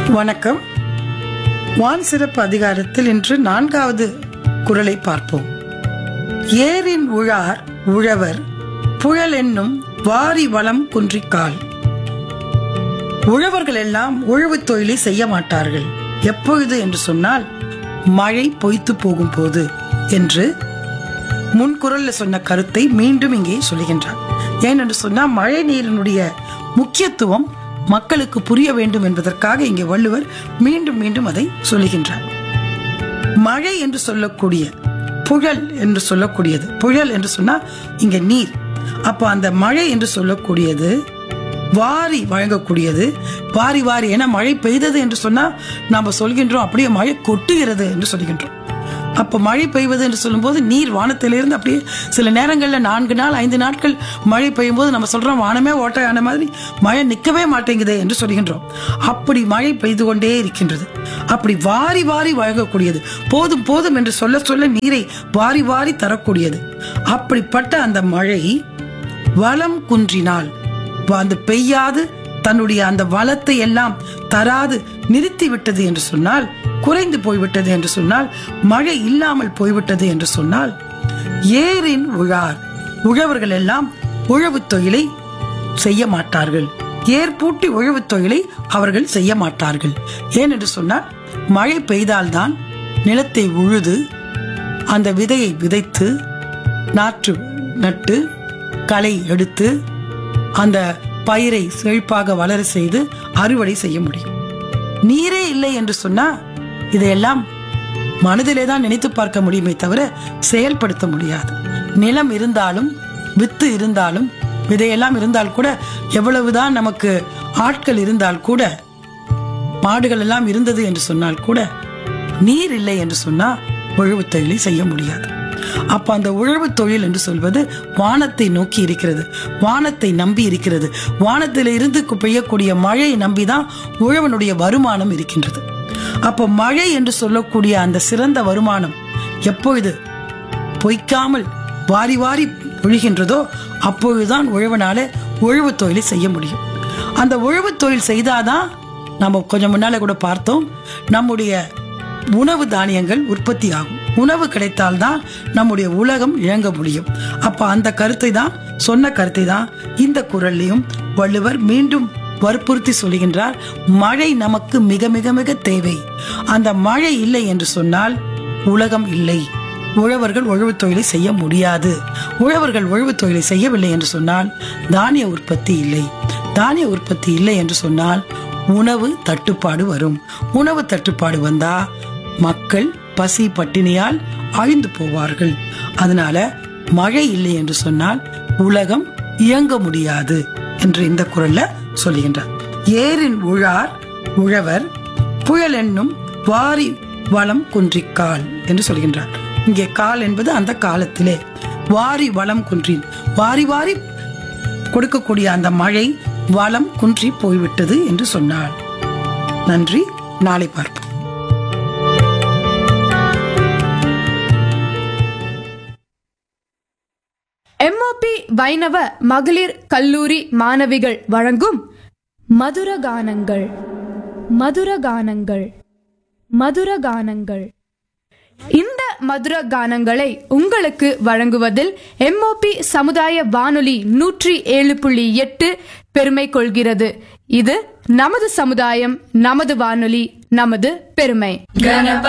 வணக்கம் வான் சிறப்பு அதிகாரத்தில் இன்று நான்காவது குரலை பார்ப்போம் ஏரின் உழார் உழவர் புயல் என்னும் வாரி வளம் குன்றிக்கால் உழவர்கள் எல்லாம் உழவுத் தொழிலை செய்ய மாட்டார்கள் எப்பொழுது என்று சொன்னால் மழை பொய்த்து போகும் போது என்று முன்குரல்ல சொன்ன கருத்தை மீண்டும் இங்கே சொல்லுகின்றார் ஏனென்று சொன்னால் மழை நீரினுடைய முக்கியத்துவம் மக்களுக்கு புரிய வேண்டும் என்பதற்காக இங்கே வள்ளுவர் மீண்டும் மீண்டும் அதை சொல்லுகின்றார் மழை என்று சொல்லக்கூடிய புயல் என்று சொல்லக்கூடியது புயல் என்று சொன்னா இங்க நீர் அப்போ அந்த மழை என்று சொல்லக்கூடியது வாரி வழங்கக்கூடியது வாரி வாரி ஏன்னா மழை பெய்தது என்று சொன்னா நாம சொல்கின்றோம் அப்படியே மழை கொட்டுகிறது என்று சொல்கின்றோம் அப்போ மழை பெய்வது என்று சொல்லும்போது நீர் வானத்திலிருந்து அப்படியே சில நேரங்களில் நான்கு நாள் ஐந்து நாட்கள் மழை பெய்யும் போது நம்ம சொல்றோம் வானமே ஓட்டையான மாதிரி மழை நிற்கவே மாட்டேங்குதே என்று சொல்கின்றோம் அப்படி மழை பெய்து கொண்டே இருக்கின்றது அப்படி வாரி வாரி வழங்கக்கூடியது போதும் போதும் என்று சொல்ல சொல்ல நீரை வாரி வாரி தரக்கூடியது அப்படிப்பட்ட அந்த மழை வளம் குன்றினால் அந்த பெய்யாது தன்னுடைய அந்த வளத்தை எல்லாம் தராது நிறுத்தி விட்டது என்று சொன்னால் குறைந்து போய்விட்டது என்று சொன்னால் மழை இல்லாமல் போய்விட்டது என்று சொன்னால் ஏரின் உழார் உழவர்கள் எல்லாம் உழவுத் தொழிலை செய்ய மாட்டார்கள் ஏர் பூட்டி உழவுத் தொழிலை அவர்கள் செய்ய மாட்டார்கள் ஏனென்று சொன்னால் மழை பெய்தால்தான் நிலத்தை உழுது அந்த விதையை விதைத்து நாற்று நட்டு களை எடுத்து அந்த பயிரை செழிப்பாக வளர செய்து அறுவடை செய்ய முடியும் நீரே இல்லை என்று சொன்னா இதையெல்லாம் மனதிலே தான் நினைத்து பார்க்க முடியுமே தவிர செயல்படுத்த முடியாது நிலம் இருந்தாலும் வித்து இருந்தாலும் விதையெல்லாம் இருந்தால் கூட எவ்வளவுதான் நமக்கு ஆட்கள் இருந்தால் கூட மாடுகள் எல்லாம் இருந்தது என்று சொன்னால் கூட நீர் இல்லை என்று சொன்னா உழவுத் தொழிலை செய்ய முடியாது அப்ப அந்த உழவுத் தொழில் என்று சொல்வது வானத்தை நோக்கி இருக்கிறது வானத்தை நம்பி இருக்கிறது வானத்தில் இருந்து பெய்யக்கூடிய மழையை நம்பிதான் உழவனுடைய வருமானம் இருக்கின்றது அப்ப மழை என்று சொல்லக்கூடிய அந்த சிறந்த வருமானம் எப்பொழுது பொய்க்காமல் வாரி வாரி பொழிகின்றதோ அப்பொழுதுதான் உழவனால உழவுத் தொழிலை செய்ய முடியும் அந்த உழவுத் தொழில் செய்தாதான் நம்ம கொஞ்சம் முன்னால கூட பார்த்தோம் நம்முடைய உணவு தானியங்கள் உற்பத்தி ஆகும் உணவு கிடைத்தால்தான் நம்முடைய உலகம் இயங்க முடியும் அப்ப அந்த கருத்தை தான் சொன்ன கருத்தை தான் இந்த குரல்லையும் வள்ளுவர் மீண்டும் வற்புறுத்தி சொல்லுகின்றார் மழை நமக்கு மிக மிக மிக தேவை அந்த மழை இல்லை என்று சொன்னால் உலகம் இல்லை உழவர்கள் உழவுத் தொழிலை செய்ய முடியாது உழவர்கள் உழவுத் தொழிலை செய்யவில்லை என்று சொன்னால் தானிய உற்பத்தி இல்லை தானிய உற்பத்தி இல்லை என்று சொன்னால் உணவு தட்டுப்பாடு வரும் உணவு தட்டுப்பாடு வந்தா மக்கள் பசி பட்டினியால் அழிந்து போவார்கள் அதனால மழை இல்லை என்று சொன்னால் உலகம் இயங்க முடியாது என்று இந்த குரல்ல சொல்லுகின்றார் ஏரின் உழார் உழவர் புயல் என்னும் வாரி வளம் குன்றிக்கால் என்று சொல்கின்றார் இங்கே கால் என்பது அந்த காலத்திலே வாரி வளம் குன்றின் வாரி வாரி கொடுக்கக்கூடிய அந்த மழை வளம் குன்றி போய்விட்டது என்று சொன்னாள் நன்றி நாளை பார்ப்போம் எம்ஓபி வைணவ மகளிர் கல்லூரி மாணவிகள் வழங்கும் மதுரகானங்கள் மதுரகானங்கள் மதுரகானங்கள் இந்த மதுர கானங்களை உங்களுக்கு வழங்குவதில் எம்ஓபி சமுதாய வானொலி நூற்றி ஏழு புள்ளி எட்டு பெருமை கொள்கிறது இது நமது சமுதாயம் நமது வானொலி நமது பெருமை கணப